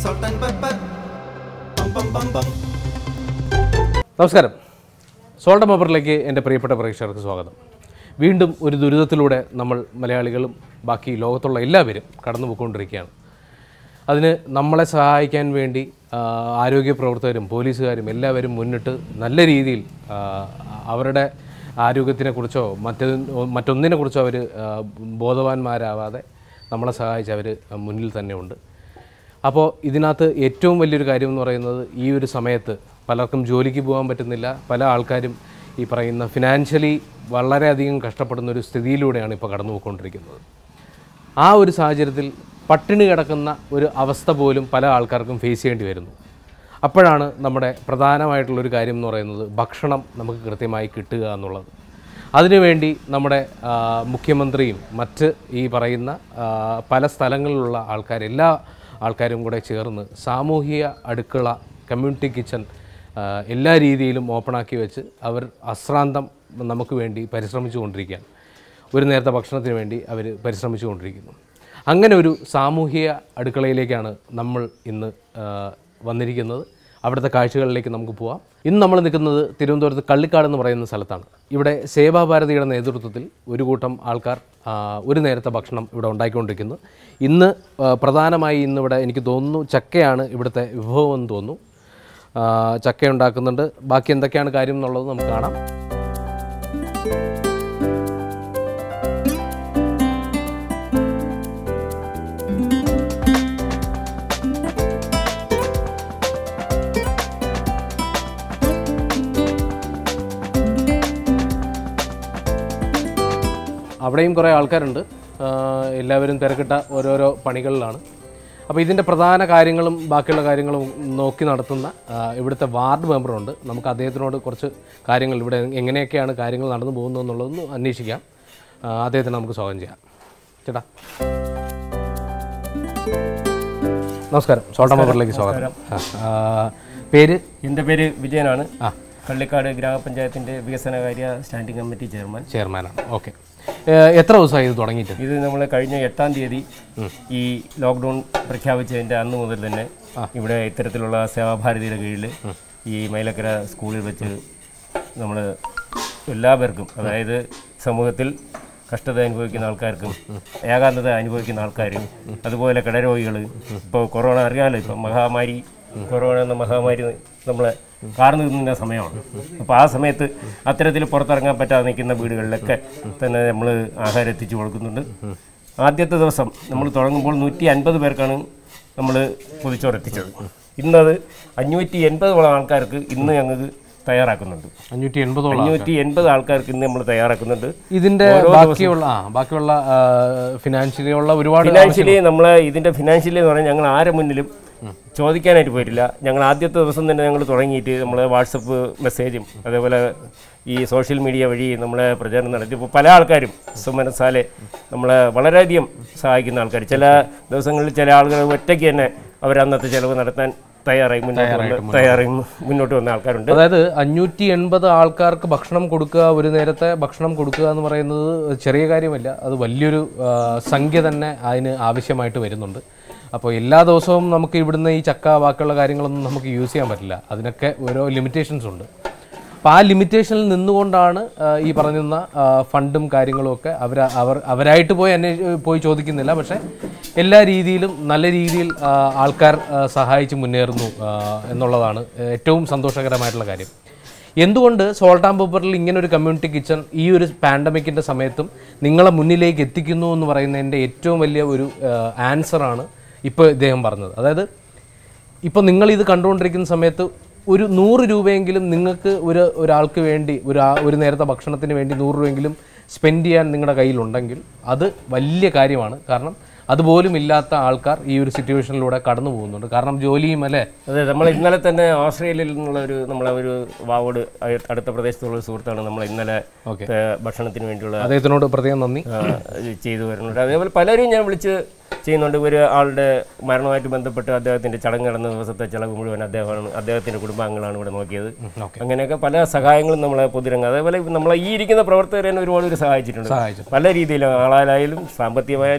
salt and pepper. Bum bum bum bum. നമസ്കാരം സോൾട്ട മബറിലേക്ക് എൻ്റെ പ്രിയപ്പെട്ട പ്രേക്ഷകർക്ക് സ്വാഗതം വീണ്ടും ഒരു ദുരിതത്തിലൂടെ നമ്മൾ മലയാളികളും ബാക്കി ലോകത്തുള്ള എല്ലാവരും കടന്നു പോയിക്കൊണ്ടിരിക്കുകയാണ് അതിന് നമ്മളെ സഹായിക്കാൻ വേണ്ടി ആ, ആരോഗ്യ പ്രവർത്തകരും പോലീസുകാരും എല്ലാവരും മുന്നിട്ട് നല്ല രീതിയിൽ ആ, അവരുടെ ആരോഗ്യത്തിനെക്കുറിച്ചോ മറ്റ് മറ്റൊന്നിനെക്കുറിച്ചോ അവർ ബോധവാന്മാരാവാതെ നമ്മളെ സഹായിച്ച് അവർ മുന്നിൽ തന്നെ ഉണ്ട് അപ്പോൾ ഇതിനകത്ത് ഏറ്റവും വലിയൊരു കാര്യം എന്ന് പറയുന്നത് ഈ ഒരു സമയത്ത് പലർക്കും ജോലിക്ക് പോകാൻ പറ്റുന്നില്ല പല ആൾക്കാരും ഈ പറയുന്ന ഫിനാൻഷ്യലി വളരെയധികം കഷ്ടപ്പെടുന്ന ഒരു സ്ഥിതിയിലൂടെയാണ് ഇപ്പോൾ കടന്നു പോയിക്കൊണ്ടിരിക്കുന്നത് ആ ഒരു സാഹചര്യത്തിൽ പട്ടിണി കിടക്കുന്ന ഒരു അവസ്ഥ പോലും പല ആൾക്കാർക്കും ഫേസ് ചെയ്യേണ്ടി വരുന്നു അപ്പോഴാണ് നമ്മുടെ പ്രധാനമായിട്ടുള്ളൊരു കാര്യം എന്ന് പറയുന്നത് ഭക്ഷണം നമുക്ക് കൃത്യമായി കിട്ടുക എന്നുള്ളത് അതിനുവേണ്ടി നമ്മുടെ ആ, മുഖ്യമന്ത്രിയും മറ്റ് ഈ പറയുന്ന ആ, പല സ്ഥലങ്ങളിലുള്ള ആൾക്കാർ എല്ലാ ആൾക്കാരും കൂടെ ചേർന്ന് സാമൂഹിക അടുക്കള കമ്മ്യൂണിറ്റി കിച്ചൺ ആ, എല്ലാ രീതിയിലും ഓപ്പണാക്കി വെച്ച് അവർ അശ്രാന്തം നമുക്ക് വേണ്ടി പരിശ്രമിച്ചു കൊണ്ടിരിക്കുകയാണ് ഒരു നേരത്തെ ഭക്ഷണത്തിന് വേണ്ടി അവർ പരിശ്രമിച്ചു കൊണ്ടിരിക്കുന്നു അങ്ങനെ ഒരു സാമൂഹിക അടുക്കളയിലേക്കാണ് നമ്മൾ ഇന്ന് ആ, വന്നിരിക്കുന്നത് അവിടുത്തെ കാഴ്ചകളിലേക്ക് നമുക്ക് പോവാം ഇന്ന് നമ്മൾ നിൽക്കുന്നത് തിരുവനന്തപുരത്ത് കള്ളിക്കാട് എന്ന് പറയുന്ന സ്ഥലത്താണ് ഇവിടെ സേവാഭാരതിയുടെ നേതൃത്വത്തിൽ ഒരു കൂട്ടം ആൾക്കാർ ആ, ഒരു നേരത്തെ ഭക്ഷണം ഇവിടെ ഉണ്ടാക്കിക്കൊണ്ടിരിക്കുന്നു ഇന്ന് ആ, പ്രധാനമായി ഇന്നിവിടെ എനിക്ക് തോന്നുന്നു ചക്കയാണ് ഇവിടുത്തെ വിഭവം എന്ന് തോന്നുന്നു ആ, ചക്ക ഉണ്ടാക്കുന്നുണ്ട് ബാക്കി എന്തൊക്കെയാണ് കാര്യം എന്നുള്ളത് നമുക്ക് കാണാം അവിടെയും കുറേ ആൾക്കാരുണ്ട് ആ, എല്ലാവരും തിരക്കിട്ട ഓരോരോ പണികളിലാണ് അപ്പോൾ ഇതിൻ്റെ പ്രധാന കാര്യങ്ങളും ബാക്കിയുള്ള കാര്യങ്ങളും നോക്കി നടത്തുന്ന ആ, ഇവിടുത്തെ വാർഡ് മെമ്പറുണ്ട് നമുക്ക് അദ്ദേഹത്തിനോട് കുറച്ച് കാര്യങ്ങൾ ഇവിടെ എങ്ങനെയൊക്കെയാണ് കാര്യങ്ങൾ നടന്നു പോകുന്നത് എന്നുള്ളതൊന്ന് അന്വേഷിക്കാം ആ, അദ്ദേഹത്തിന് നമുക്ക് സ്വാഗതം ചെയ്യാം ചേട്ടാ നമസ്കാരം സോട്ട മെമ്പറിലേക്ക് സ്വാഗതം ആ, ആ, പേര് എൻ്റെ പേര് വിജയനാണ് ആ. കള്ളിക്കാട് ഗ്രാമപഞ്ചായത്തിൻ്റെ വികസനകാര്യ സ്റ്റാൻഡിംഗ് കമ്മിറ്റി ചെയർമാൻ ചെയർമാനാണ് ഓക്കെ എത്ര ദിവസമായി ഇത് തുടങ്ങിയിട്ട് ഇത് നമ്മൾ കഴിഞ്ഞ എട്ടാം തീയതി ഈ ലോക്ക്ഡൗൺ പ്രഖ്യാപിച്ചതിൻ്റെ അന്ന് മുതൽ തന്നെ ഇവിടെ ഇത്തരത്തിലുള്ള സേവാഭാരതിയുടെ കീഴിൽ ഈ മൈലക്കര സ്കൂളിൽ വെച്ച് നമ്മൾ എല്ലാവർക്കും അതായത് സമൂഹത്തിൽ കഷ്ടത അനുഭവിക്കുന്ന ആൾക്കാർക്കും ഏകാന്തത അനുഭവിക്കുന്ന ആൾക്കാരും അതുപോലെ കിടരോഗികൾ ഇപ്പോൾ കൊറോണ അറിയാമല്ലോ ഇപ്പം മഹാമാരി കൊറോണ എന്ന മഹാമാരി നമ്മളെ കാർന്നു നിന്ന സമയമാണ് അപ്പോൾ ആ സമയത്ത് അത്തരത്തിൽ പുറത്തിറങ്ങാൻ പറ്റാതെ നിൽക്കുന്ന വീടുകളിലൊക്കെ തന്നെ നമ്മൾ ആഹാരം എത്തിച്ചു കൊടുക്കുന്നുണ്ട് ആദ്യത്തെ ദിവസം നമ്മൾ തുടങ്ങുമ്പോൾ നൂറ്റി അൻപത് പേർക്കാണ് നമ്മൾ പൊതിച്ചോറ് എത്തിച്ചത് ഇന്നത് അഞ്ഞൂറ്റി എൺപതോളം ആൾക്കാർക്ക് ഇന്ന് ഞങ്ങൾക്ക് തയ്യാറാക്കുന്നുണ്ട് അഞ്ഞൂറ്റി എൺപതോളം അഞ്ഞൂറ്റി എൺപത് ആൾക്കാർക്ക് ഇന്ന് നമ്മൾ തയ്യാറാക്കുന്നുണ്ട് ഇതിന്റെ ബാക്കിയുള്ള ആ ബാക്കിയുള്ള ഫിനാൻഷ്യലി ഉള്ള ഒരുപാട് ഫിനാൻഷ്യലി നമ്മളെ ഇതിന്റെ ഫിനാൻഷ്യലി എന്ന് പറഞ്ഞാൽ ഞങ്ങൾ ആരെ മുന്നിലും ചോദിക്കാനായിട്ട് പോയിട്ടില്ല ഞങ്ങൾ ആദ്യത്തെ ദിവസം തന്നെ ഞങ്ങൾ തുടങ്ങിയിട്ട് നമ്മൾ വാട്സപ്പ് മെസ്സേജും അതേപോലെ ഈ സോഷ്യൽ മീഡിയ വഴി നമ്മളെ പ്രചാരണം നടത്തി ഇപ്പോൾ പല ആൾക്കാരും സുമനസാലെ നമ്മളെ വളരെയധികം സഹായിക്കുന്ന ആൾക്കാർ ചില ദിവസങ്ങളിൽ ചില ആളുകൾ ഒറ്റയ്ക്ക് തന്നെ അവർ അന്നത്തെ ചിലവ് നടത്താൻ തയ്യാറായി മുന്നോട്ട് വന്ന് തയ്യാറായി മുന്നോട്ട് വന്ന ആൾക്കാരുണ്ട് അതായത് അഞ്ഞൂറ്റി എൺപത് ആൾക്കാർക്ക് ഭക്ഷണം കൊടുക്കുക ഒരു നേരത്തെ ഭക്ഷണം കൊടുക്കുക എന്ന് പറയുന്നത് ചെറിയ കാര്യമല്ല അത് വലിയൊരു ആ, സംഖ്യ തന്നെ അതിന് ആവശ്യമായിട്ട് വരുന്നുണ്ട് അപ്പോൾ എല്ലാ ദിവസവും നമുക്ക് ഇവിടുന്ന് ഈ ചക്ക ബാക്കിയുള്ള കാര്യങ്ങളൊന്നും നമുക്ക് യൂസ് ചെയ്യാൻ പറ്റില്ല അതിനൊക്കെ ഓരോ ലിമിറ്റേഷൻസ് ഉണ്ട് അപ്പോൾ ആ ലിമിറ്റേഷനിൽ നിന്നുകൊണ്ടാണ് ആ, ഈ പറയുന്ന ആ, ഫണ്ടും കാര്യങ്ങളും ഒക്കെ അവർ അവർ അവരായിട്ട് പോയി അന്വേഷി പോയി ചോദിക്കുന്നില്ല പക്ഷേ എല്ലാ രീതിയിലും നല്ല രീതിയിൽ ആ, ആൾക്കാർ ആ, സഹായിച്ച് മുന്നേറുന്നു ആ, എന്നുള്ളതാണ് ഏറ്റവും സന്തോഷകരമായിട്ടുള്ള കാര്യം എന്തുകൊണ്ട് സോൾട്ട് ആൻഡ് പേപ്പറിൽ ഇങ്ങനെ ഒരു കമ്മ്യൂണിറ്റി കിച്ചൺ ഈ ഒരു പാൻഡമിക്കിൻ്റെ സമയത്തും നിങ്ങളെ മുന്നിലേക്ക് എത്തിക്കുന്നു എന്ന് പറയുന്നതിൻ്റെ ഏറ്റവും വലിയ ഒരു ആൻസറാണ് ഇപ്പോൾ ഇദ്ദേഹം പറഞ്ഞത് അതായത് ഇപ്പോൾ നിങ്ങൾ ഇത് കണ്ടുകൊണ്ടിരിക്കുന്ന സമയത്ത് ഒരു നൂറ് രൂപയെങ്കിലും നിങ്ങൾക്ക് ഒരു ഒരാൾക്ക് വേണ്ടി ഒരു ആ- ഒരു നേരത്തെ ഭക്ഷണത്തിന് വേണ്ടി നൂറ് രൂപയെങ്കിലും സ്പെൻഡ് ചെയ്യാൻ നിങ്ങളുടെ കയ്യിലുണ്ടെങ്കിൽ അത് വലിയ കാര്യമാണ് കാരണം അതുപോലും ഇല്ലാത്ത ആൾക്കാർ ഈ ഒരു സിറ്റുവേഷനിലൂടെ കടന്നു പോകുന്നുണ്ട് കാരണം ജോലിയും അല്ലേ അതെ നമ്മൾ ഇന്നലെ തന്നെ ഓസ്ട്രേലിയയിൽ നിന്നുള്ള ഒരു നമ്മളെ ഒരു വാവോട് അയ- അടുത്ത പ്രദേശത്തുള്ള ഒരു സുഹൃത്താണ് നമ്മൾ ഇന്നലെ ഏ, ഭക്ഷണത്തിന് വേണ്ടിയുള്ള അദ്ദേഹത്തിനോട് പ്രത്യേകം നന്ദി ആ, ഇത് ചെയ്തു വരുന്നുണ്ട് അതേപോലെ പലരും ഞാൻ വിളിച്ച് ചെയ്യുന്നുണ്ട് ഒരു ആളുടെ മരണവുമായിട്ട് ബന്ധപ്പെട്ട് അദ്ദേഹത്തിന്റെ ചടങ്ങ് നടന്ന ദിവസത്തെ ചെലവ് മുഴുവൻ അദ്ദേഹമാണ് അദ്ദേഹത്തിന്റെ കുടുംബാംഗങ്ങളാണ് ഇവിടെ നോക്കിയത് ഓക്കെ അങ്ങനെയൊക്കെ പല സഹായങ്ങളും നമ്മളെ പൊതുരംഗം അതേപോലെ നമ്മളെ ഈ ഇരിക്കുന്ന പ്രവർത്തകരെ തന്നെ ഒരുപാട് പേര് സഹായിച്ചിട്ടുണ്ട് സഹായിച്ചു പല രീതിയിലും ആളായാലും സാമ്പത്തികമായാലും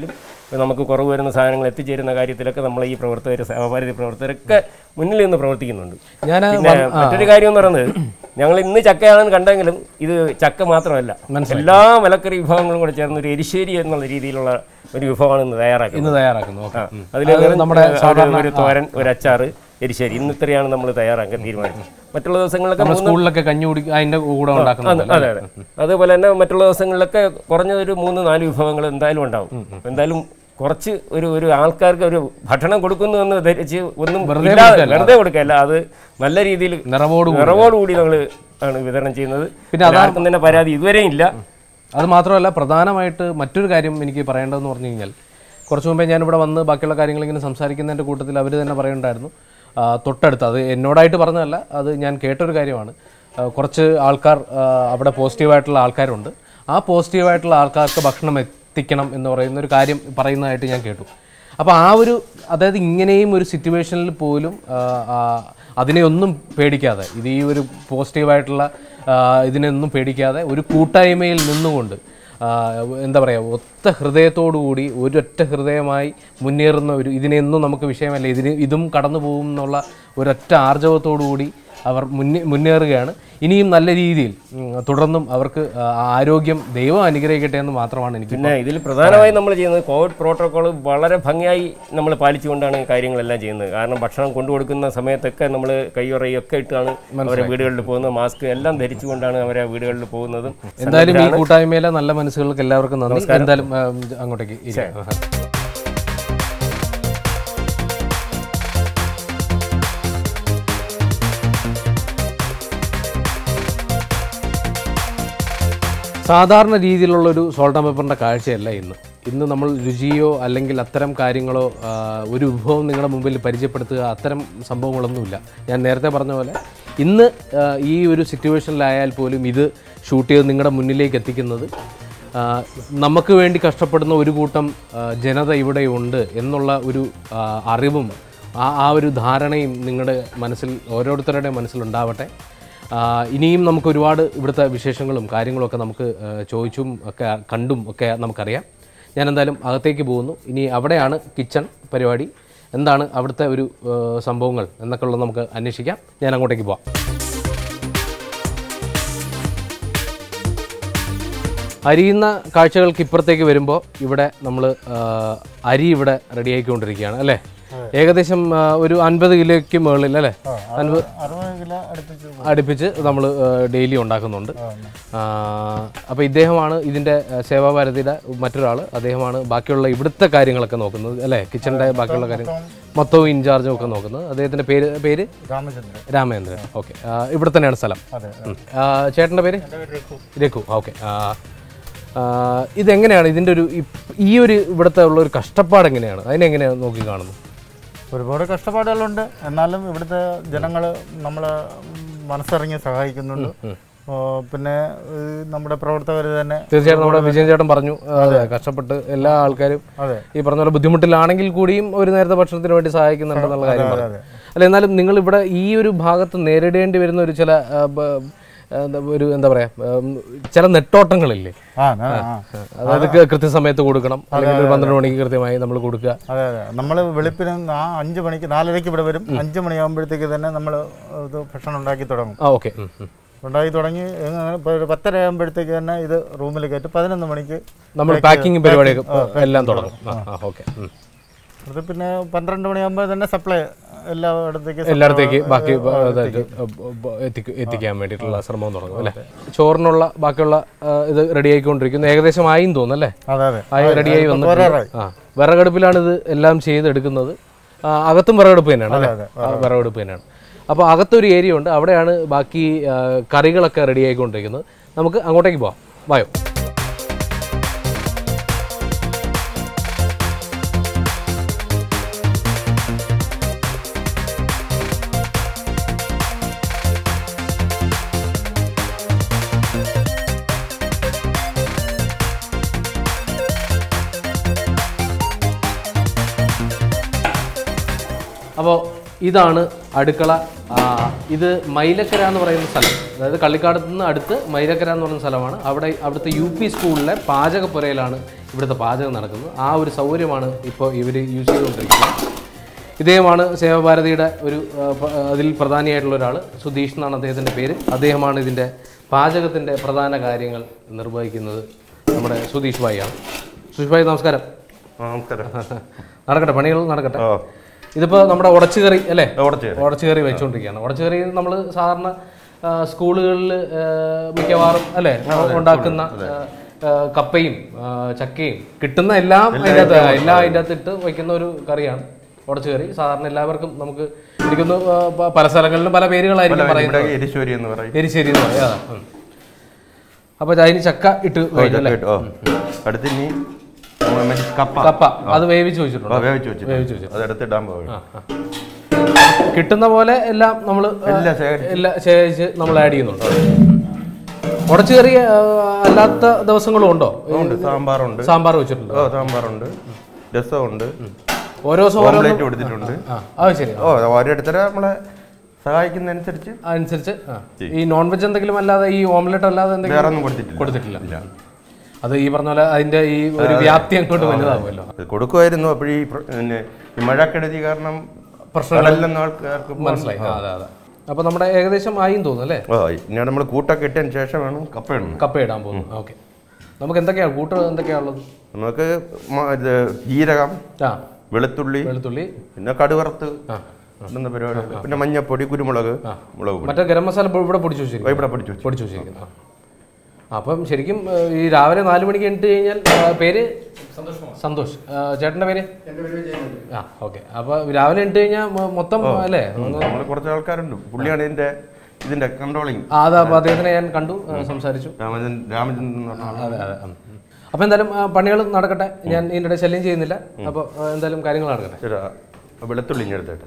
നമുക്ക് കുറവ് വരുന്ന സാധനങ്ങൾ എത്തിച്ചേരുന്ന കാര്യത്തിലൊക്കെ നമ്മൾ ഈ പ്രവർത്തകർ സേവാഭാരതി പ്രവർത്തകരൊക്കെ മുന്നിൽ നിന്ന് പ്രവർത്തിക്കുന്നുണ്ട് ഞാൻ പിന്നെ മറ്റൊരു കാര്യം എന്ന് പറയുന്നത് ഞങ്ങൾ ഇന്ന് ചക്കയാണെന്ന് കണ്ടെങ്കിലും ഇത് ചക്ക മാത്രമല്ല എല്ലാ മലക്കറി വിഭവങ്ങളും കൂടെ ചേർന്ന് ഒരു എരിശ്ശേരി എന്നുള്ള രീതിയിലുള്ള ഒരു വിഭവമാണ് ഇന്ന് തയ്യാറാക്കുന്നത് ഇന്ന് തയ്യാറാക്കുന്നു ഓക്കെ അതിൽ നമ്മുടെ ഒരു തോരൻ ഒരു അച്ചാറ് എരിശ്ശേരി ഇന്ന് ഇത്രയാണ് നമ്മൾ തയ്യാറാക്കാൻ തീരുമാനിച്ചത് മറ്റുള്ള ദിവസങ്ങളിലൊക്കെ മൂന്ന് സ്കൂളിലൊക്കെ കഞ്ഞി കുടിക്കുക അതിന്റെ കൂടെ ഉണ്ടാക്കുന്നത് അതെ അതെ അതുപോലെ തന്നെ മറ്റുള്ള ദിവസങ്ങളിലൊക്കെ കുറഞ്ഞതൊരു മൂന്ന് നാല് വിഭവങ്ങൾ എന്തായാലും ഉണ്ടാവും എന്തായാലും കുറച്ച് ഒരു ഒരു ആൾക്കാർക്ക് ഒരു ഭക്ഷണം കൊടുക്കുന്നു എന്ന് ധരിച്ച് ഒന്നും ഇല്ലാതെ വെറുതെ കൊടുക്കല്ല അത് നല്ല രീതിയിൽ നിറവോട് നിറവോടുകൂടി നമ്മൾ ആണ് വിതരണം ചെയ്യുന്നത് പിന്നെ ആർക്കും തന്നെ പരാതി ഇതുവരെയും ഇല്ല അത് മാത്രമല്ല പ്രധാനമായിട്ട് മറ്റൊരു കാര്യം എനിക്ക് പറയേണ്ടതെന്ന് പറഞ്ഞു കഴിഞ്ഞാൽ കുറച്ച് മുമ്പേ ഞാനിവിടെ വന്ന് ബാക്കിയുള്ള കാര്യങ്ങൾ ഇങ്ങനെ സംസാരിക്കുന്നതിൻ്റെ കൂട്ടത്തിൽ അവർ തന്നെ പറയുന്നുണ്ടായിരുന്നു ആ, തൊട്ടടുത്ത് അത് എന്നോടായിട്ട് പറഞ്ഞതല്ല അത് ഞാൻ കേട്ടൊരു കാര്യമാണ് ആ, കുറച്ച് ആൾക്കാർ ആ, അവിടെ പോസിറ്റീവായിട്ടുള്ള ആൾക്കാരുണ്ട് ആ പോസിറ്റീവായിട്ടുള്ള ആൾക്കാർക്ക് ഭക്ഷണം എത്തിക്കണം എന്ന് പറയുന്ന ഒരു കാര്യം പറയുന്നതായിട്ട് ഞാൻ കേട്ടു അപ്പോൾ ആ ഒരു അതായത് ഇങ്ങനെയും ഒരു സിറ്റുവേഷനിൽ പോലും ആ, ആ, അതിനെയൊന്നും പേടിക്കാതെ ഇത് ഈ ഒരു പോസിറ്റീവായിട്ടുള്ള ആ, ഇതിനെയൊന്നും പേടിക്കാതെ ഒരു കൂട്ടായ്മയിൽ നിന്നുകൊണ്ട് ആ, എന്താ പറയുക ഒത്ത ഹൃദയത്തോടുകൂടി ഒരൊറ്റ ഹൃദയമായി മുന്നേറുന്ന ഒരു ഇതിനെയൊന്നും നമുക്ക് വിഷയമല്ല ഇതിന് ഇതും കടന്നു പോകും എന്നുള്ള ഒരൊറ്റ ആർജവത്തോടുകൂടി അവർ മുന്നേ മുന്നേറുകയാണ് ഇനിയും നല്ല രീതിയിൽ ഉം, തുടർന്നും അവർക്ക് ആ, ആരോഗ്യം ദൈവം അനുഗ്രഹിക്കട്ടെ എന്ന് മാത്രമാണ് എനിക്ക് പിന്നെ ഇതിൽ പ്രധാനമായും നമ്മൾ ചെയ്യുന്നത് കോവിഡ് പ്രോട്ടോകോൾ വളരെ ഭംഗിയായി നമ്മൾ പാലിച്ചുകൊണ്ടാണ് ഈ കാര്യങ്ങളെല്ലാം ചെയ്യുന്നത് കാരണം ഭക്ഷണം കൊണ്ടുകൊടുക്കുന്ന സമയത്തൊക്കെ നമ്മൾ കൈയുറയൊക്കെ ഇട്ടാണ് അവരെ വീടുകളിൽ പോകുന്നത് മാസ്ക് എല്ലാം ധരിച്ചുകൊണ്ടാണ് അവരെ വീടുകളിൽ പോകുന്നതും എന്തായാലും ഈ കൂട്ടായ്മയിലെ നല്ല മനസ്സുകൾക്ക് എല്ലാവർക്കും നന്ദി എന്തായാലും ആ, അങ്ങോട്ടേക്ക് ഇരിക്കാം. ആഹാ. സാധാരണ രീതിയിലുള്ളൊരു സോൾട്ട് ആൻഡ് പേപ്പറിൻ്റെ കാഴ്ചയല്ല ഇന്ന് ഇന്ന് നമ്മൾ രുചിയോ അല്ലെങ്കിൽ അത്തരം കാര്യങ്ങളോ ആ, ഒരു വിഭവം നിങ്ങളുടെ മുമ്പിൽ പരിചയപ്പെടുത്തുക അത്തരം സംഭവങ്ങളൊന്നുമില്ല ഞാൻ നേരത്തെ പറഞ്ഞ പോലെ ഇന്ന് ആ, ഈ ഒരു സിറ്റുവേഷനിലായാൽ പോലും ഇത് ഷൂട്ട് ചെയ്ത് നിങ്ങളുടെ മുന്നിലേക്ക് എത്തിക്കുന്നത് ആ, നമുക്ക് വേണ്ടി കഷ്ടപ്പെടുന്ന ഒരു കൂട്ടം ആ, ജനത ഇവിടെ ഉണ്ട് എന്നുള്ള ഒരു ആ, അറിവും ആ ആ ഒരു ധാരണയും നിങ്ങളുടെ മനസ്സിൽ ഓരോരുത്തരുടെ മനസ്സിലുണ്ടാവട്ടെ ആ, ഇനിയും നമുക്ക് ഒരുപാട് ഇവിടുത്തെ വിശേഷങ്ങളും കാര്യങ്ങളൊക്കെ നമുക്ക് ആ, ചോദിച്ചും ഒക്കെ കണ്ടും ഒക്കെ നമുക്കറിയാം ഞാൻ എന്തായാലും അകത്തേക്ക് പോകുന്നു ഇനി അവിടെയാണ് കിച്ചൺ പരിപാടി എന്താണ് അവിടുത്തെ ഒരു ആ, സംഭവങ്ങൾ എന്നൊക്കെ ഉള്ളത് നമുക്ക് അന്വേഷിക്കാം ഞാൻ അങ്ങോട്ടേക്ക് പോവാം അരിയുന്ന കാഴ്ചകൾക്ക് ഇപ്പുറത്തേക്ക് വരുമ്പോൾ ഇവിടെ നമ്മൾ അരി ഇവിടെ റെഡിയായിക്കൊണ്ടിരിക്കുകയാണ് അല്ലേ ഏകദേശം ആ, ഒരു അൻപത് കിലോയ്ക്ക് മുകളിൽ അല്ലേ അൻപത് അറുപത് കിലോ അടുപ്പിച്ച് അടുപ്പിച്ച് നമ്മൾ ഡെയിലി ഉണ്ടാക്കുന്നുണ്ട് അപ്പോൾ ഇദ്ദേഹമാണ് ഇതിൻ്റെ സേവാഭാരതിയുടെ മറ്റൊരാൾ അദ്ദേഹമാണ് ബാക്കിയുള്ള ഇവിടുത്തെ കാര്യങ്ങളൊക്കെ നോക്കുന്നത് അല്ലേ കിച്ചണിൻ്റെ ബാക്കിയുള്ള കാര്യങ്ങൾ മൊത്തവും ഇൻചാർജും ഒക്കെ നോക്കുന്നത് അദ്ദേഹത്തിൻ്റെ പേര് പേര് രാമചന്ദ്രൻ രാമേന്ദ്രൻ ഓക്കെ ഇവിടെ തന്നെയാണ് സ്ഥലം അതെ ഉം. ആ, ചേട്ടൻ്റെ പേര് രഘു ഓക്കെ ഇതെങ്ങനെയാണ് ഇതിൻ്റെ ഒരു ഇപ്- ഈ ഒരു ഇവിടുത്തെ ഉള്ള ഒരു കഷ്ടപ്പാട് എങ്ങനെയാണ് അതിനെങ്ങനെയാണ് നോക്കി കാണുന്നു ഒരുപാട് കഷ്ടപ്പാടുകളുണ്ട് എന്നാലും ഇവിടുത്തെ ജനങ്ങൾ നമ്മളെ മനസ്സിറങ്ങി സഹായിക്കുന്നുണ്ട് ഓ, പിന്നെ ഈ നമ്മുടെ പ്രവർത്തകർ തന്നെ തീർച്ചയായിട്ടും നമ്മുടെ വിജയൻ ചേട്ടൻ പറഞ്ഞു അതെ കഷ്ടപ്പെട്ട് എല്ലാ ആൾക്കാരും അതെ ഈ പറഞ്ഞ പോലെ ബുദ്ധിമുട്ടിലാണെങ്കിൽ കൂടിയും ഒരു നേരത്തെ ഭക്ഷണത്തിന് വേണ്ടി സഹായിക്കുന്നുണ്ടെന്നുള്ള കാര്യം പറഞ്ഞു അതെ. അല്ല എന്നാലും നിങ്ങൾ ഇവിടെ ഈ ഒരു ഭാഗത്ത് നേരിടേണ്ടി വരുന്ന ഒരു ചില ആ, ബ- എന്താ ഒരു എന്താ പറയാ ഉം, ചില നെട്ടോട്ടങ്ങളില്ലേ ആ ആ, ആ. അതായത് കൃ- കൃത്യസമയത്ത് കൊടുക്കണം അല്ലെങ്കിൽ ഒരു പന്ത്രണ്ട് മണിക്ക് കൃത്യമായി നമ്മൾ കൊടുക്കുക അതെ അതെ നമ്മൾ വെളുപ്പിന് ആ അഞ്ച് മണിക്ക് നാലരയ്ക്ക് ഇവിടെ വരും അഞ്ച് മണിയാകുമ്പോഴത്തേക്ക് തന്നെ നമ്മൾ ഇത് ഭക്ഷണം ഉണ്ടാക്കി തുടങ്ങും ആ ഓക്കെ ഉണ്ടാക്കി തുടങ്ങി എങ്ങനെ ഇപ്പോൾ ഒരു പത്തര ആകുമ്പോഴത്തേക്ക് തന്നെ ഇത് റൂമിൽ കയറ്റി പതിനൊന്ന് മണിക്ക് നമ്മൾ പാക്കിംഗ് പരിപാടിയൊക്കെ എല്ലാം തുടങ്ങും ആ ഓക്കെ അത് പിന്നെ പന്ത്രണ്ട് മണിയാകുമ്പോൾ തന്നെ സപ്ലൈ എല്ലായിടത്തേക്ക് supply- എല്ലായിടത്തേക്ക് ബാക്കി അതായത് എത്തിക്ക- എത്തിക്കാൻ വേണ്ടിയിട്ടുള്ള ശ്രമം തുടങ്ങും അല്ലേ ചോറിനുള്ള ബാക്കിയുള്ള ആ, ഇത് റെഡി ആയിക്കൊണ്ടിരിക്കുന്നു ഏകദേശം ആയിന്ന് തോന്നുന്നു അല്ലേ അതെ അതെ ആയി റെഡിയായി ഇപ്പൊ വന്നിട്ടുണ്ട് പോരാറായി. ആ വിറകടുപ്പിലാണ് ഇത് എല്ലാം ചെയ്തെടുക്കുന്നത് ആ, അകത്തും വിറകടുപ്പ് തന്നെയാണ് അല്ലേ ആ, വിറകടുപ്പ് തന്നെയാണ് അപ്പോൾ അകത്തൊരു ഏരിയ ഉണ്ട് അവിടെയാണ് ബാക്കി ആ, കറികളൊക്കെ റെഡി ആയിക്കൊണ്ടിരിക്കുന്നത് നമുക്ക് അങ്ങോട്ടേക്ക് പോവാം വായോ അപ്പോൾ ഇതാണ് അടുക്കള ആ, ഇത് മൈലക്കര എന്ന് പറയുന്ന സ്ഥലം അതായത് കള്ളിക്കാടത്ത് നിന്ന് അടുത്ത് മൈലക്കര എന്ന് പറയുന്ന സ്ഥലമാണ് അവിടെ അവിടുത്തെ യു പി സ്കൂളിലെ പാചകപ്പുരയിലാണ് ഇവിടുത്തെ പാചകം നടക്കുന്നത് ആ ഒരു സൗകര്യമാണ് ഇപ്പോൾ ഇവർ യൂസ് ചെയ്തുകൊണ്ടിരിക്കുന്നത് ഇദ്ദേഹമാണ് സേവാഭാരതിയുടെ ഒരു ആ, പ- അതിൽ പ്രധാനിയായിട്ടുള്ള ഒരാൾ സുധീഷ് എന്നാണ് അദ്ദേഹത്തിൻ്റെ പേര് അദ്ദേഹമാണ് ഇതിൻ്റെ പാചകത്തിൻ്റെ പ്രധാന കാര്യങ്ങൾ നിർവഹിക്കുന്നത് നമ്മുടെ സുധീഷ് ഭായിയാണ് സുധീഷ് ഭായി നമസ്കാരം നമസ്കാരം നടക്കട്ടെ പണികൾ നടക്കട്ടെ ഓ ഇതിപ്പോൾ നമ്മുടെ ഉടച്ചുകറി അല്ലേ ഉടച്ച് ഉടച്ചുകറി വെച്ചുകൊണ്ടിരിക്കുകയാണ് ഉടച്ചുകറി നമ്മൾ സാധാരണ ആ, സ്കൂളുകളിൽ ആ, മിക്കവാറും അല്ലേ ഉണ്ടാക്കുന്ന ആ, ആ, കപ്പയും ആ, ചക്കയും കിട്ടുന്ന എല്ലാം അതിൻ്റെ അകത്ത് എല്ലാം അതിൻ്റെ അകത്ത് ഇട്ട് വയ്ക്കുന്ന ഒരു കറിയാണ് ഉടച്ചുകറി സാധാരണ എല്ലാവർക്കും നമുക്ക് എനിക്കൊന്ന് ആ, പ- പല സ്ഥലങ്ങളിലും പല പേരുകളായിരിക്കും ഇവിടെ പറയുന്നത് എരിശ്ശേരി എന്ന് പറയും എരിശ്ശേരി എന്ന് പറയാം അതാ ഉം. അപ്പോൾ അതിന് ചക്ക ഇട്ട് കഴിഞ്ഞു അല്ലേ ഓ അടുത്ത് ഇനി നമ്മൾ മറ്റേ കപ്പ കപ്പ അത് വേവിച്ച് ഓ, വെച്ചിട്ടുണ്ട് വേവിച്ച് വെച്ചു വേവിച്ച് വെച്ചു അത് എടുത്തിടാൻ പോകും കിട്ടുന്ന പോലെ എല്ലാം നമ്മൾ എല്ലാം ശേഖരിച്ച്. എല്ലാം ശേഖരിച്ച് നമ്മൾ ആഡ് ചെയ്യുന്നുണ്ട് ഉടച്ചു കറി അല്ലാത്ത ദിവസങ്ങളും ഉണ്ടോ ഉണ്ട് സാമ്പാറുണ്ട് സാമ്പാർ വെച്ചിട്ടുണ്ട് ഓ സാമ്പാറുണ്ട് രസമുണ്ട് ഓരോ ദിവസം ഓരോ ഓംലേറ്റ് കൊടുത്തിട്ടുണ്ട് ആ അത് ശരി ഓ ഓരോരുത്തരെ നമ്മളെ സഹായിക്കുന്നതനുസരിച്ച് അതനുസരിച്ച് ആ. ഈ നോൺ വെജ് എന്തെങ്കിലും അല്ലാതെ ഈ ഓംലെറ്റ് അല്ലാതെ വേറെ എന്തെങ്കിലും ഒന്നും കൊടുത്തിട്ടില്ല കൊടുത്തിട്ടില്ല അത് ഈ പറഞ്ഞ പോലെ അതിന്റെ ഈ ഒരു വ്യാപ്തി അങ്ങോട്ട് വലുതാവുമല്ലോ അത് കൊടുക്കുമായിരുന്നു അപ്പോൾ ഈ പ്ര- പിന്നെ ഈ മഴക്കെടുതി കാരണം പ്രശ്നങ്ങൾ കടലിലൊന്നും ആൾക്കാർക്ക് പോകാൻ- മനസ്സിലായി ആ, അതെ അതെ അപ്പൊ നമ്മുടെ ഏകദേശം ആയും തോന്നുന്നു അല്ലേ ഓ ഇനി നമ്മൾ കൂട്ടൊക്കെ ഇട്ടതിന് ശേഷം വേണം കപ്പ ഇടണം കപ്പ ഇടാൻ പോകുന്നു ഓക്കെ നമുക്ക് എന്തൊക്കെയാണ് കൂട്ട് എന്തൊക്കെയാ ഉള്ളത് നമുക്ക് മ- ഇത് ജീരകം ആ വെളുത്തുള്ളി വെളുത്തുള്ളി പിന്നെ കടുവറുത്ത് ഇടുന്ന പരിപാടി പിന്നെ മഞ്ഞപ്പൊടി കുരുമുളക് മുളക് പൊടി മറ്റേ ഗരം മസാല ഇപ്പൊ ഇവിടെ പൊടിച്ചു വെച്ചിരിക്കും ഇവിടെ പിടിച്ചു വെച്ചു പൊടിച്ചു വെച്ചിരിക്കുന്നു ആ. അപ്പം ശരിക്കും ഏഹ്, ഈ രാവിലെ നാല് മണിക്ക് എണ്ണിട്ട് കഴിഞ്ഞാൽ ആ, പേര് സന്തോഷ് ആ, ചേട്ടന്റെ പേര് ആ ഓക്കെ അപ്പൊ രാവിലെ എണ്ണിട്ട് കഴിഞ്ഞാൽ മൊ- മൊത്തം അല്ലേ നമ്മൾ കുറച്ച് ആൾക്കാരുണ്ട് പുള്ളിയാണ് ഇതിന്റെ ഇതിന്റെ കൺട്രോളിങ് ആ, അതാ അപ്പൊ അദ്ദേഹത്തിനെ ഞാൻ കണ്ടു ആ, സംസാരിച്ചു രാമചന്ദ്രൻ രാമചന്ദ്രൻ എന്ന് പറഞ്ഞ ആളാണ്. അതെ അതെ ഉം. അപ്പൊ എന്തായാലും പണികൾ നടക്കട്ടെ ഞാൻ ഇതിൻ്റെ ഇടയിൽ ശല്യം ചെയ്യുന്നില്ല അപ്പോൾ എന്തായാലും കാര്യങ്ങൾ നടക്കട്ടെ ശരി, ആ വെളുത്തുള്ളി ഇങ്ങനെ എടുത്തിട്ട്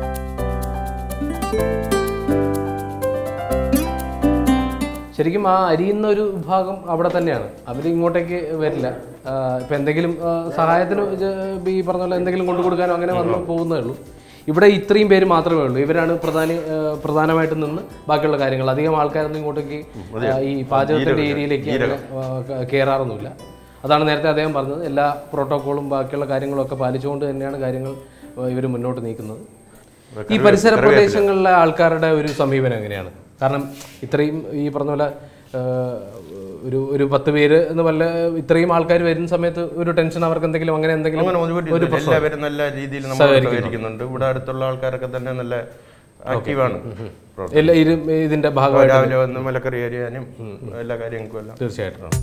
ശരിക്കും ആ അരിയുന്ന ഒരു വിഭാഗം അവിടെ തന്നെയാണ് അവർ ഇങ്ങോട്ടേക്ക് വരില്ല ആ, ഇപ്പൊ എന്തെങ്കിലും ആ, സഹായത്തിന് ഇത് ഈ പറഞ്ഞ പോലെ എന്തെങ്കിലും കൊണ്ടു കൊടുക്കാനോ അങ്ങനെ വന്ന് പോകുന്നേ ഉള്ളൂ ഇവിടെ ഇത്രയും പേര് മാത്രമേ ഉള്ളൂ ഇവരാണ് പ്രധാന ആ, പ്രധാനമായിട്ട് നിന്ന് ബാക്കിയുള്ള കാര്യങ്ങൾ അധികം ആൾക്കാരൊന്നും ഇങ്ങോട്ടേക്ക് ആ, ഈ പാചകത്തിന്റെ ഏരിയയിലേക്ക് അങ്ങനെ, ആ, ക- കയറാറൊന്നുമില്ല അതാണ് നേരത്തെ അദ്ദേഹം പറഞ്ഞത് എല്ലാ പ്രോട്ടോക്കോളും ബാക്കിയുള്ള കാര്യങ്ങളും ഒക്കെ പാലിച്ചുകൊണ്ട് തന്നെയാണ് കാര്യങ്ങൾ ഇവർ മുന്നോട്ട് നീക്കുന്നത് ഈ പരിസര പ്രദേശങ്ങളിലെ ആൾക്കാരുടെ ഒരു സമീപനം എങ്ങനെയാണ് കാരണം ഇത്രയും ഈ പറഞ്ഞ പോലെ ആ, ഒരു ഒരു പത്ത് പേര് എന്ന് വല്ല ഇത്രയും ആൾക്കാർ വരുന്ന സമയത്ത് ഒരു ടെൻഷൻ അവർക്ക് എന്തെങ്കിലും അങ്ങനെ എന്തെങ്കിലും അങ്ങനെ ഒരു ഇതില്ല. എല്ലാവരും നല്ല രീതിയിൽ നമ്മൾ സഹകരിക്കുന്നുണ്ട് ഇവിടെ അടുത്തുള്ള ആൾക്കാരൊക്കെ തന്നെ നല്ല ആക്റ്റീവാണ് എല്ലാ ഇരു ഇതിന്റെ ഭാഗമായിട്ട് രാവിലെ വന്ന് മലക്കറി അരിയാനും എല്ലാ കാര്യങ്ങൾക്കും എല്ലാം തീർച്ചയായിട്ടും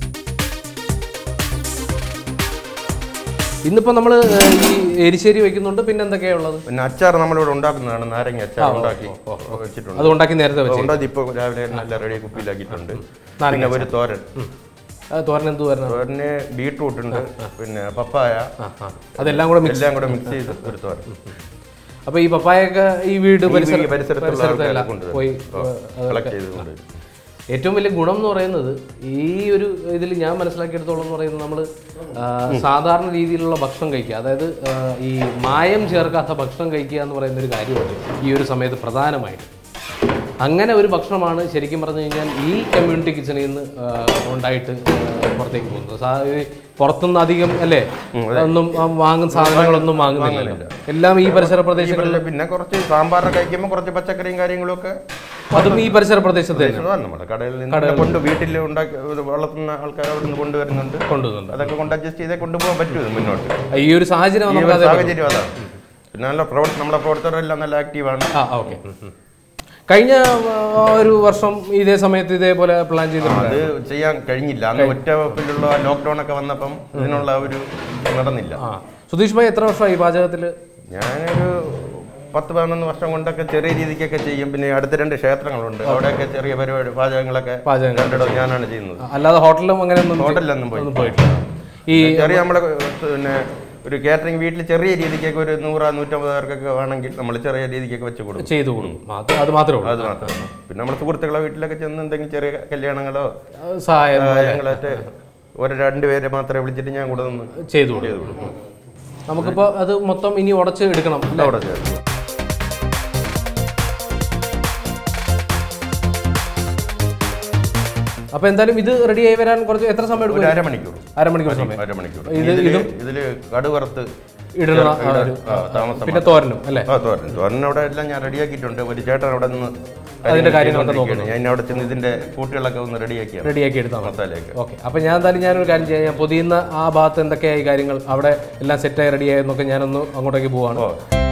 ഇന്നിപ്പോ നമ്മൾ ഈ എരിശ്ശേരി വെക്കുന്നുണ്ട് പിന്നെ എന്തൊക്കെയാ ഉള്ളത് പിന്നെ അച്ചാർ നമ്മളിവിടെ ഉണ്ടാക്കുന്നതാണ് നാരങ്ങ അച്ചാർ ഉണ്ടാക്കി വെച്ചിട്ടുണ്ട് അത് ഉണ്ടാക്കി നേരത്തെ വെച്ച് ഉണ്ടാക്കി ഇപ്പോൾ രാവിലെ നല്ല റെഡി കുപ്പിയിലാക്കിയിട്ടുണ്ട് പിന്നെ ഒരു തോരൻ അത് തോരൻ എന്ത് തോരനാണ് തോരന് ബീട്രൂട്ട് ഉണ്ട് പിന്നെ പപ്പായ ആ ആ അതെല്ലാം കൂടെ മിക്സ് എല്ലാം കൂടെ മിക്സ് ചെയ്ത് ഒരു തോരൻ അപ്പൊ ഈ പപ്പായൊക്കെ ഈ വീട് പരിസര ഈ പരിസരത്തുള്ള പരിസരത്തെല്ലാം ആൾക്കാരെ കൊണ്ടുവരും. പോയി ഓ, ഏഹ്, കളക്ട് ചെയ്ത് കൊണ്ടുവരും ഏറ്റവും വലിയ ഗുണം എന്ന് പറയുന്നത് ഈ ഒരു ഇതിൽ ഞാൻ മനസ്സിലാക്കിയെടുത്തോളം എന്ന് പറയുന്നത് നമ്മൾ സാധാരണ രീതിയിലുള്ള ഭക്ഷണം കഴിക്കുക അതായത് ആ, ഈ മായം ചേർക്കാത്ത ഭക്ഷണം കഴിക്കുക എന്ന് പറയുന്ന ഒരു കാര്യമുണ്ട് ഈ ഒരു സമയത്ത് പ്രധാനമായിട്ട് അങ്ങനെ ഒരു ഭക്ഷണമാണ് ശരിക്കും പറഞ്ഞു കഴിഞ്ഞാൽ ഈ കമ്മ്യൂണിറ്റി കിച്ചണിൽ നിന്ന് ആ, ഉണ്ടായിട്ട് ആ, പുറത്തേക്ക് പോകുന്നത് സാ- ഈ പുറത്തുനിന്ന് അധികം അല്ലേ ഒന്നും ആ, വാങ്ങുന്ന സാധനങ്ങളൊന്നും വാങ്ങുന്നില്ല എല്ലാം ഈ പരിസര പ്രദേശങ്ങളിൽ ഇവിടെ പിന്നെ കുറച്ച് സാമ്പാറൊക്കെ കഴിക്കുമ്പോൾ കുറച്ച് പച്ചക്കറിയും കാര്യങ്ങളും ഒക്കെ അതും ഈ പരിസര പ്രദേശത്ത് തന്നെ ഇതാണ് നമ്മുടെ കടയിൽ നിന്ന് കൊണ്ട് വീട്ടിൽ ഉണ്ടാക്കി ഇത് വളർത്തുന്ന ആൾക്കാർ അവിടെ നിന്ന് കൊണ്ടുവരുന്നുണ്ട് കൊണ്ടുവന്നുണ്ട് അതൊക്കെ കൊണ്ട് അഡ്ജസ്റ്റ് ചെയ്തേ കൊണ്ടുപോകാൻ പറ്റും ഇത് മുന്നോട്ട് ഈ ഒരു സാഹചര്യം ഈ നമുക്ക് ഒരു അതേ സാഹചര്യം അതാണ് പിന്നെ നല്ല പ്രവർത്ത നമ്മളെ പ്രവർത്തകരെല്ലാം നല്ല ആക്റ്റീവാണ് ആ ഓക്കെ കഴിഞ്ഞ ആ, ഒരു വർഷം ഇതേ സമയത്ത് ഇതേപോലെ പ്ലാൻ ചെയ്തിട്ടുണ്ട് അത് ചെയ്യാൻ കഴിഞ്ഞില്ല അന്ന് ഒറ്റ വകുപ്പിലുള്ള ലോക്ക്ഡൌൺ ഒക്കെ വന്നപ്പം ഇതിനുള്ള ഒരു നടന്നില്ല ആ സുധീഷ് ഭായി എത്ര വർഷമായി ഈ പാചകത്തിൽ ഞാനൊരു പത്ത് പതിനൊന്ന് വർഷം കൊണ്ടൊക്കെ ചെറിയ രീതിക്കൊക്കെ ചെയ്യും പിന്നെ അടുത്ത രണ്ട് ക്ഷേത്രങ്ങളുണ്ട് അവിടെയൊക്കെ ചെറിയ പരിപാടി പാചകങ്ങളൊക്കെ പാചകങ്ങൾ. രണ്ടിടം ഞാനാണ് ചെയ്യുന്നത് അല്ലാതെ ഹോട്ടലിലും അങ്ങനെ ഒന്നും ഹോട്ടലിലൊന്നും പോയി ഒന്നും പോയിട്ടില്ല ഈ ചെറിയ നമ്മളെ പിന്നെ ഒരു കാറ്ററിംഗ് വീട്ടിൽ ചെറിയ രീതിക്കൊക്കെ ഒരു നൂറ് നൂറ്റമ്പത് പേർക്കൊക്കെ വേണമെങ്കിൽ നമ്മൾ ചെറിയ രീതിക്കൊക്കെ വെച്ച് കൊടുക്കും ചെയ്തു കൊടുക്കും അത് അത് മാത്രമേ ഉള്ളൂ അത് മാത്രമേ പിന്നെ നമ്മുടെ സുഹൃത്തുക്കളെ വീട്ടിലൊക്കെ ചെന്ന് എന്തെങ്കിലും ചെറിയ കല്യാണങ്ങളോ അത് സഹായം കാര്യങ്ങളൊക്കെ ഒരു രണ്ട് പേരെ മാത്രമേ വിളിച്ചിട്ട് ഞാൻ കൂടെ നിന്ന് ചെയ്തു കൊടുക്കും നമുക്കിപ്പോൾ അത് മൊത്തം ഇനി ഉടച്ച് എടുക്കണം അല്ലേ? അവിടെ ചേർത്ത് അപ്പോൾ എന്തായാലും ഇത് റെഡിയായി വരാൻ കുറച്ച് എത്ര സമയം ഒരു എടുക്കും അരമണിക്കൂർ അരമണിക്കൂർ സമയം അരമണിക്കൂർ ഇത് ഇതില് ഇതും ഇതില് കടുവറുത്ത് ഇടുന്ന ആ ഇടാൻ- ഒരു ആ, താമസം പിന്നെ തോരനും അല്ലേ ആ തോരൻ തോരൻ അവിടെ എല്ലാം ഞാൻ റെഡിയാക്കിയിട്ടുണ്ട് ഒരു ചേട്ടൻ അവിടെ നിന്ന് അതിന്റെ കാര്യങ്ങളൊക്കെ ചെയ്തുകൊണ്ടിരിക്കുകയാണ്. ഞാൻ അവിടെ ചെന്ന് ഇതിന്റെ കൂട്ടുകളൊക്കെ ഒന്ന് റെഡിയാക്കിയാണ് റെഡിയാക്കി എടുത്താൽ മതി മസാലയൊക്കെ ഓക്കെ അപ്പോൾ ഞാൻ എന്തായാലും ഞാനൊരു കാര്യം ചെയ്യാം ഞാൻ പൊതിയുന്ന ആ ഭാഗത്ത് എന്തൊക്കെയായി കാര്യങ്ങൾ അവിടെ എല്ലാം സെറ്റായി റെഡിയായെന്നൊക്കെ ഞാനൊന്ന് അങ്ങോട്ടേക്ക് പോവാണ് ഓ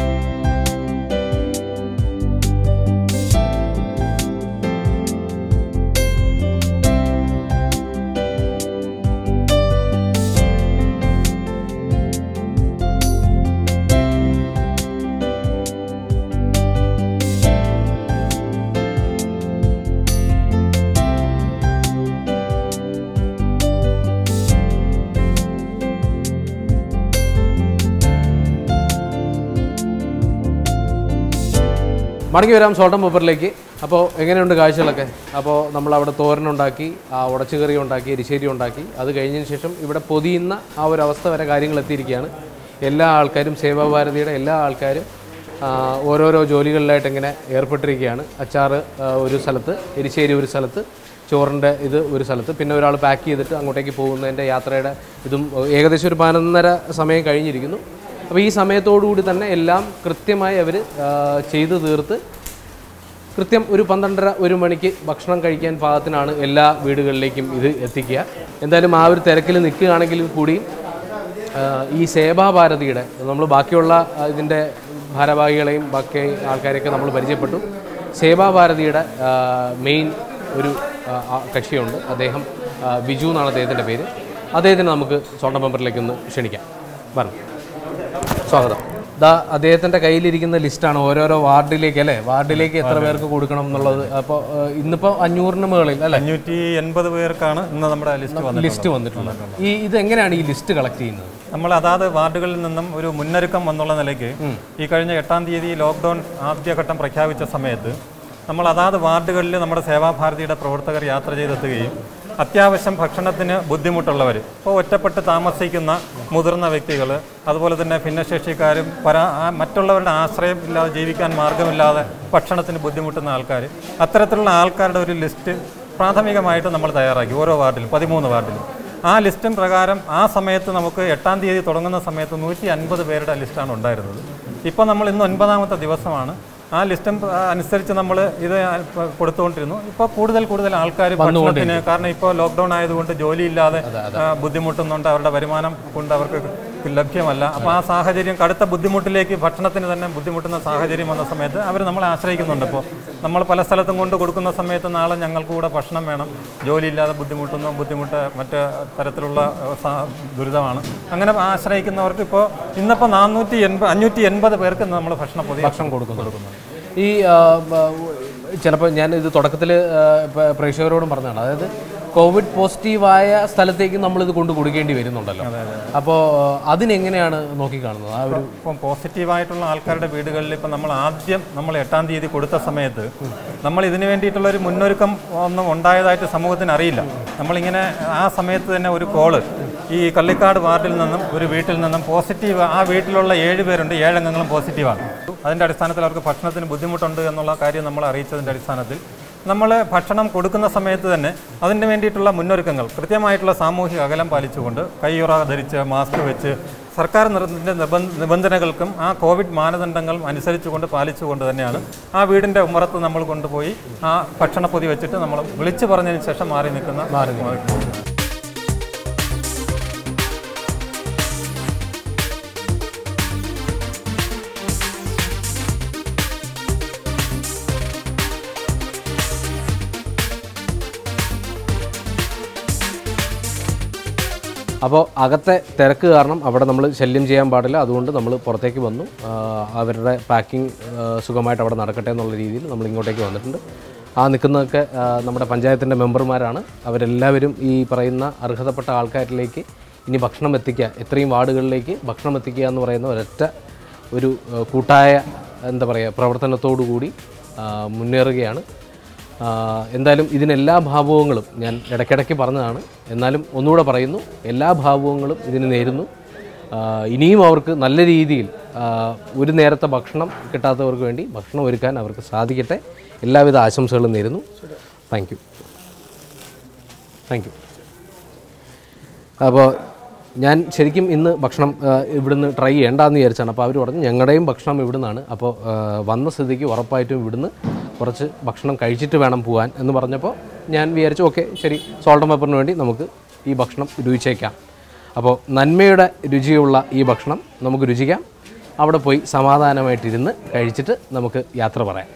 മടങ്ങി വരാം സോട്ടം പേപ്പറിലേക്ക് അപ്പോൾ എങ്ങനെയുണ്ട് കാഴ്ചകളൊക്കെ അപ്പോൾ നമ്മൾ അവിടെ തോരനുണ്ടാക്കി ആ ഉടച്ചുകറി ഉണ്ടാക്കി എരിശ്ശേരി ഉണ്ടാക്കി അത് കഴിഞ്ഞതിന് ശേഷം ഇവിടെ പൊതിയുന്ന ആ ഒരു അവസ്ഥ വരെ കാര്യങ്ങൾ എത്തിയിരിക്കുകയാണ് എല്ലാ ആൾക്കാരും സേവാഭാരതിയുടെ എല്ലാ ആൾക്കാരും ആ, ഓരോരോ ജോലികളിലായിട്ട് ഇങ്ങനെ ഏർപ്പെട്ടിരിക്കുകയാണ് അച്ചാറ് ആ, ഒരു സ്ഥലത്ത് എരിശ്ശേരി ഒരു സ്ഥലത്ത് ചോറിൻ്റെ ഇത് ഒരു സ്ഥലത്ത് പിന്നെ ഒരാൾ പാക്ക് ചെയ്തിട്ട് അങ്ങോട്ടേക്ക് പോകുന്നതിൻ്റെ യാത്രയുടെ ഇതും ഏകദേശം ഒരു പതിനൊന്നര സമയം കഴിഞ്ഞിരിക്കുന്നു അപ്പോൾ ഈ സമയത്തോടുകൂടി തന്നെ എല്ലാം കൃത്യമായി അവർ ചെയ്തു തീർത്ത് കൃത്യം ഒരു പന്ത്രണ്ടര ഒരു മണിക്ക് ഭക്ഷണം കഴിക്കാൻ പാകത്തിനാണ് എല്ലാ വീടുകളിലേക്കും ഇത് എത്തിക്കുക എന്തായാലും ആ ഒരു തിരക്കിൽ നിൽക്കുകയാണെങ്കിൽ കൂടി ആ, ഈ സേവാഭാരതിയുടെ നമ്മൾ ബാക്കിയുള്ള ആ, ഇതിൻ്റെ ഭാരവാഹികളെയും ബാക്കി ആൾക്കാരെയൊക്കെ നമ്മൾ പരിചയപ്പെട്ടു സേവാഭാരതിയുടെ മെയിൻ ഒരു ആ, ആ, കക്ഷിയുണ്ട് അദ്ദേഹം ആ, ബിജു എന്നാണ് അദ്ദേഹത്തിൻ്റെ പേര് അദ്ദേഹത്തിന് നമുക്ക് സ്വന്തം മെമ്പറിലേക്ക് ഒന്ന് ക്ഷണിക്കാം പറഞ്ഞു സ്വാഗതം ദാ അദ്ദേഹത്തിന്റെ കയ്യിലിരിക്കുന്ന ലിസ്റ്റാണ് ഓരോരോ വാർഡിലേക്ക് അല്ലേ വാർഡിലേക്ക് എത്ര പേർക്ക് കൊടുക്കണം എന്നുള്ളത് അപ്പോൾ ഇന്നിപ്പോൾ അഞ്ഞൂറിന് മുകളിൽ അല്ലേ അഞ്ഞൂറ്റി എൺപത് പേർക്കാണ് ഇന്ന് നമ്മുടെ ലിസ്റ്റ് വന്നത് ലിസ്റ്റ് വന്നിട്ടുള്ളത് ഈ ഇത് എങ്ങനെയാണ് ഈ ലിസ്റ്റ് കളക്ട് ചെയ്യുന്നത് നമ്മൾ അതാത് വാർഡുകളിൽ നിന്നും ഒരു മുന്നൊരുക്കം എന്നുള്ള നിലയ്ക്ക് ഈ കഴിഞ്ഞ എട്ടാം തീയതി ലോക്ക്ഡൗൺ ആദ്യഘട്ടം പ്രഖ്യാപിച്ച സമയത്ത് നമ്മൾ അതാത് വാർഡുകളിൽ നമ്മുടെ സേവാഭാരതിയുടെ പ്രവർത്തകർ യാത്ര ചെയ്തെത്തുകയും അത്യാവശ്യം ഭക്ഷണത്തിന് ബുദ്ധിമുട്ടുള്ളവർ ഇപ്പോൾ ഒറ്റപ്പെട്ട് താമസിക്കുന്ന മുതിർന്ന വ്യക്തികൾ അതുപോലെ തന്നെ ഭിന്നശേഷിക്കാരും പരാ ആ- മറ്റുള്ളവരുടെ ആശ്രയം ഇല്ലാതെ ജീവിക്കാൻ മാർഗമില്ലാതെ ഭക്ഷണത്തിന് ബുദ്ധിമുട്ടുന്ന ആൾക്കാർ അത്തരത്തിലുള്ള ആൾക്കാരുടെ ഒരു ലിസ്റ്റ് പ്രാഥമികമായിട്ട് നമ്മൾ തയ്യാറാക്കി ഓരോ വാർഡിലും പതിമൂന്ന് വാർഡിലും ആ ലിസ്റ്റും പ്രകാരം ആ സമയത്ത് നമുക്ക് എട്ടാം തീയതി തുടങ്ങുന്ന സമയത്ത് നൂറ്റി അൻപത് പേരുടെ ലിസ്റ്റാണ് ഉണ്ടായിരുന്നത് ഇപ്പോൾ നമ്മൾ ഇന്ന് ഒൻപതാമത്തെ ദിവസമാണ് ആ ലിസ്റ്റും ആ, അനുസരിച്ച് നമ്മൾ ഇത് ഇപ്പൊ കൊടുത്തുകൊണ്ടിരുന്നു ഇപ്പോൾ കൂടുതൽ കൂടുതൽ ആൾക്കാർ ഭക്ഷണത്തിന് കാരണം ഇപ്പോൾ ലോക്ക്ഡൗൺ ആയതുകൊണ്ട് ജോലിയില്ലാതെ ആ, ബുദ്ധിമുട്ടുന്നുണ്ട് അവരുടെ വരുമാനം കൊണ്ട് അവർക്ക് ലഭ്യമല്ല അപ്പോൾ ആ സാഹചര്യം കടുത്ത ബുദ്ധിമുട്ടിലേക്ക് ഭക്ഷണത്തിന് തന്നെ ബുദ്ധിമുട്ടുന്ന സാഹചര്യം വന്ന സമയത്ത് അവർ നമ്മളെ ആശ്രയിക്കുന്നുണ്ട് ഇപ്പോൾ നമ്മൾ പല സ്ഥലത്തും കൊണ്ട് കൊടുക്കുന്ന സമയത്ത് നാളെ ഞങ്ങൾക്ക് കൂടെ ഭക്ഷണം വേണം ജോലിയില്ലാതെ ബുദ്ധിമുട്ടുന്നു ബുദ്ധിമുട്ട് മറ്റ് തരത്തിലുള്ള ഏഹ്, സാ- ദുരിതമാണ് അങ്ങനെ ആശ്രയിക്കുന്നവർക്ക് ഇപ്പോൾ ഇന്നിപ്പോൾ നാനൂറ്റി എൺപത് അഞ്ഞൂറ്റി എൺപത് പേർക്ക് നമ്മൾ ഭക്ഷണ പൊതി ഭക്ഷണം കൊടുക്കുന്നു ഈ ചിലപ്പോൾ ഞാൻ ഇത് തുടക്കത്തിൽ പ്രേക്ഷകരോടും പറഞ്ഞതാണ് അതായത് കോവിഡ് പോസിറ്റീവായ സ്ഥലത്തേക്ക് നമ്മളിത് കൊണ്ട് കൊടുക്കേണ്ടി വരുന്നുണ്ടല്ലോ അപ്പോൾ അതിനെങ്ങനെയാണ് നോക്കിക്കാണുന്നത് ആ ഒരു ഇപ്പം പോസിറ്റീവായിട്ടുള്ള ആൾക്കാരുടെ വീടുകളിൽ ഇപ്പം നമ്മൾ ആദ്യം നമ്മൾ എട്ടാം തീയതി കൊടുത്ത സമയത്ത് നമ്മൾ ഇതിനു വേണ്ടിയിട്ടുള്ള ഒരു മുന്നൊരുക്കം ഒന്നും ഉണ്ടായതായിട്ട് സമൂഹത്തിന് അറിയില്ല നമ്മളിങ്ങനെ ആ സമയത്ത് തന്നെ ഒരു കോള് ഈ കള്ളിക്കാട് വാർഡിൽ നിന്നും ഒരു വീട്ടിൽ നിന്നും പോസിറ്റീവ് ആ വീട്ടിലുള്ള ഏഴ് പേരുണ്ട് ഏഴംഗങ്ങളും പോസിറ്റീവാണ് അതിൻ്റെ അടിസ്ഥാനത്തിൽ അവർക്ക് ഭക്ഷണത്തിന് ബുദ്ധിമുട്ടുണ്ട് എന്നുള്ള കാര്യം നമ്മൾ അറിയിച്ചതിൻ്റെ അടിസ്ഥാനത്തിൽ നമ്മൾ ഭക്ഷണം കൊടുക്കുന്ന സമയത്ത് തന്നെ അതിന് വേണ്ടിയിട്ടുള്ള മുന്നൊരുക്കങ്ങൾ കൃത്യമായിട്ടുള്ള സാമൂഹിക അകലം പാലിച്ചുകൊണ്ട് കയ്യുറ ധരിച്ച് മാസ്ക് വെച്ച് സർക്കാർ നിർ- നിബന്ധ- നിബന്ധനകൾക്കും ആ കോവിഡ് മാനദണ്ഡങ്ങളും അനുസരിച്ചുകൊണ്ട് പാലിച്ചുകൊണ്ട് തന്നെയാണ് ആ വീടിൻ്റെ ഉമ്മറത്ത് നമ്മൾ കൊണ്ടുപോയി ആ ഭക്ഷണപ്പൊതി വെച്ചിട്ട് നമ്മൾ വിളിച്ചു പറഞ്ഞതിന് ശേഷം മാറി നിൽക്കുന്ന അപ്പോൾ അകത്തെ തിരക്ക് കാരണം അവിടെ നമ്മൾ ശല്യം ചെയ്യാൻ പാടില്ല അതുകൊണ്ട് നമ്മൾ പുറത്തേക്ക് വന്നു ആ, അവരുടെ പാക്കിംഗ് സുഖമായിട്ട് അവിടെ നടക്കട്ടെ എന്നുള്ള രീതിയിൽ നമ്മൾ ഇങ്ങോട്ടേക്ക് വന്നിട്ടുണ്ട് ആ നിൽക്കുന്നതൊക്കെ ആ, നമ്മുടെ പഞ്ചായത്തിൻ്റെ മെമ്പർമാരാണ് അവരെല്ലാവരും ഈ പറയുന്ന അർഹതപ്പെട്ട ആൾക്കാരിലേക്ക് ഇനി ഭക്ഷണം എത്തിക്കുക എത്രയും വാർഡുകളിലേക്ക് ഭക്ഷണം എത്തിക്കുക എന്ന് പറയുന്ന ഒരൊറ്റ ഒരു ആ, കൂട്ടായ എന്താ പറയുക പ്രവർത്തനത്തോടു കൂടി ആ, മുന്നേറുകയാണ് ആഹ് എന്തായാലും ഇതിനെല്ലാ ഭാവുകങ്ങളും ഞാൻ ഇടയ്ക്കിടയ്ക്ക് പറഞ്ഞതാണ് എന്നാലും ഒന്നുകൂടെ പറയുന്നു എല്ലാ ഭാവുകങ്ങളും ഇതിന് നേരുന്നു ആഹ് ഇനിയും അവർക്ക് നല്ല രീതിയിൽ ആഹ് ഒരു നേരത്തെ ഭക്ഷണം കിട്ടാത്തവർക്ക് വേണ്ടി ഭക്ഷണം ഒരുക്കാൻ അവർക്ക് സാധിക്കട്ടെ എല്ലാവിധ ആശംസകളും നേരുന്നു താങ്ക് യു താങ്ക് യു അപ്പോൾ ഞാൻ ശരിക്കും ഇന്ന് ഭക്ഷണം ആ, ഇവിടുന്ന് ട്രൈ ചെയ്യേണ്ടെന്ന് വിചാരിച്ചാണ് അപ്പോൾ അവർ പറഞ്ഞു ഞങ്ങളുടെയും ഭക്ഷണം ഇവിടുന്നാണ് അപ്പോൾ ആ, വന്ന സ്ഥിതിക്ക് ഉറപ്പായിട്ടും ഇവിടുന്ന് കുറച്ച് ഭക്ഷണം കഴിച്ചിട്ട് വേണം പോകാൻ എന്ന് പറഞ്ഞപ്പോൾ ഞാൻ വിചാരിച്ചു ഓക്കെ ശരി സോൾട്ട് പേപ്പറിന് വേണ്ടി നമുക്ക് ഈ ഭക്ഷണം രുചിച്ചേക്കാം അപ്പോൾ നന്മയുടെ രുചിയുള്ള ഈ ഭക്ഷണം നമുക്ക് രുചിക്കാം അവിടെ പോയി സമാധാനമായിട്ടിരുന്ന് കഴിച്ചിട്ട് നമുക്ക് യാത്ര പറയാം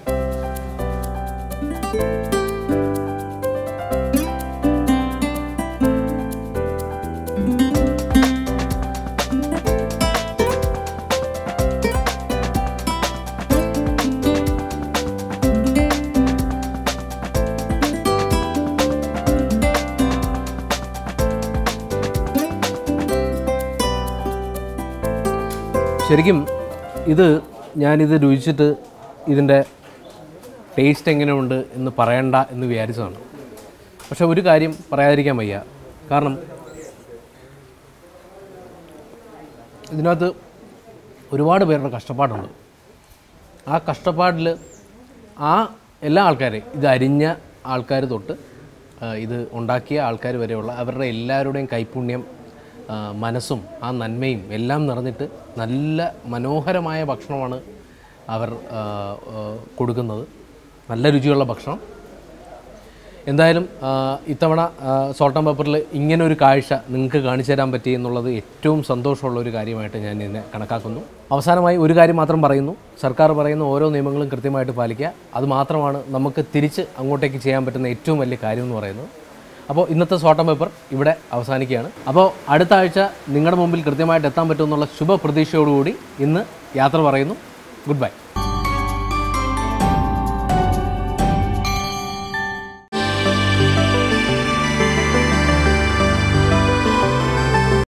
ശരിക്കും ഇത് ഞാനിത് രുചിച്ചിട്ട് ഇതിൻ്റെ ടേസ്റ്റ് എങ്ങനെയുണ്ട് എന്ന് പറയണ്ട എന്ന് വിചാരിച്ചതാണ് പക്ഷെ ഒരു കാര്യം പറയാതിരിക്കാൻ വയ്യ കാരണം ഇതിനകത്ത് ഒരുപാട് പേരുടെ കഷ്ടപ്പാടുണ്ട് ആ കഷ്ടപ്പാടിൽ ആ എല്ലാ ആൾക്കാരെയും ഇത് അരിഞ്ഞ ആൾക്കാർ തൊട്ട് ആ, ഇത് ഉണ്ടാക്കിയ ആൾക്കാർ വരെയുള്ള അവരുടെ എല്ലാവരുടെയും കൈപുണ്യം ആ, മനസ്സും ആ നന്മയും എല്ലാം നിറഞ്ഞിട്ട് നല്ല മനോഹരമായ ഭക്ഷണമാണ് അവർ ആ, ആ, കൊടുക്കുന്നത് നല്ല രുചിയുള്ള ഭക്ഷണം എന്തായാലും ആ, ഇത്തവണ സോൾട്ട് ആൻഡ് പേപ്പറിൽ ഇങ്ങനെ ഒരു കാഴ്ച നിങ്ങൾക്ക് കാണിച്ചു തരാൻ പറ്റി എന്നുള്ളത് ഏറ്റവും സന്തോഷമുള്ള ഒരു കാര്യമായിട്ട് ഞാൻ ഇതിനെ കണക്കാക്കുന്നു അവസാനമായി ഒരു കാര്യം മാത്രം പറയുന്നു സർക്കാർ പറയുന്ന ഓരോ നിയമങ്ങളും കൃത്യമായിട്ട് പാലിക്കുക അത് മാത്രമാണ് നമുക്ക് തിരിച്ച് അങ്ങോട്ടേക്ക് ചെയ്യാൻ പറ്റുന്ന ഏറ്റവും വലിയ കാര്യം എന്ന് പറയുന്നത് അപ്പോൾ ഇന്നത്തെ സോൾട്ട് ആൻഡ് പേപ്പർ ഇവിടെ അവസാനിക്കുകയാണ് അപ്പോൾ അടുത്ത ആഴ്ച നിങ്ങളുടെ മുമ്പിൽ കൃത്യമായിട്ട് എത്താൻ പറ്റുമെന്നുള്ള ശുഭപ്രതീക്ഷയോടുകൂടി ഇന്ന് യാത്ര പറയുന്നു ഗുഡ് ബൈ